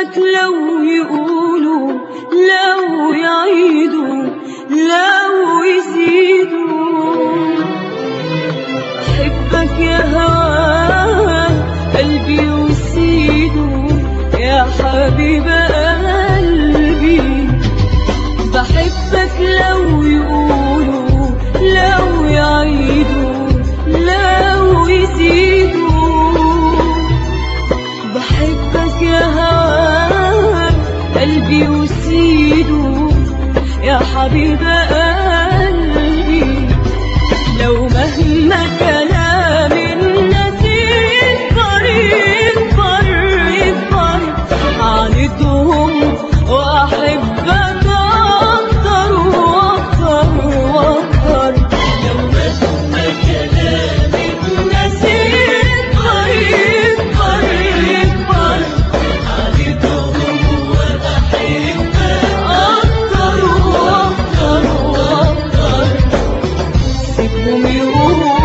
بحبك لو يقولوا لو يعيدوا لو يزيدوا بحبك يا هواه قلبي وسيده يا حبيب قلبي بحبك لو يقولوا لو يعيدوا لو يزيدوا بحبك يا هواه قلبي وسيده يا حبيب قلبي لو مهما كلام الناس يكبر يكبر يكبر عاندهم واحبك اكتر واكتر واكتر لو مهما كلام الناس يكبر يكبر يكبر عاندهم واحبك اكتر واكتر واكتر سيبهم يقولوا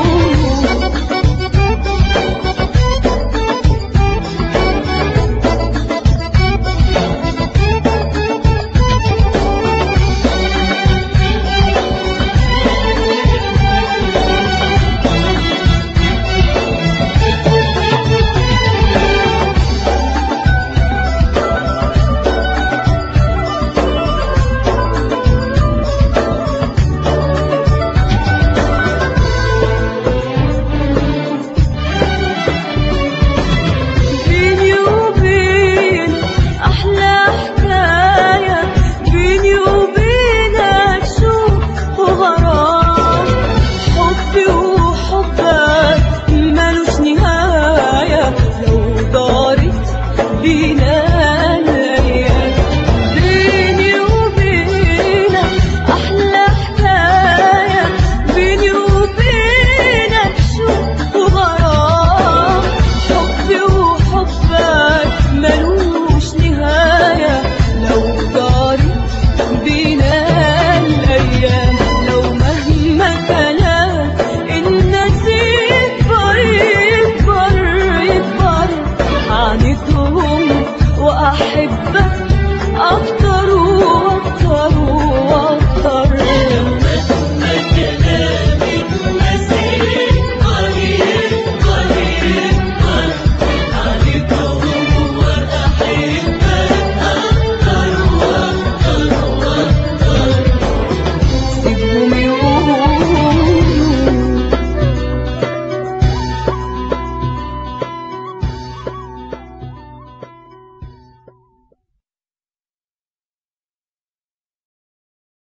بيني وبين أحلى حكاية بيني وبينك شوق وغرام حبي وحبك ملوش نهاية لو دارت بينا الأيام بيني وبينك أحلى حكاية بيني وبينك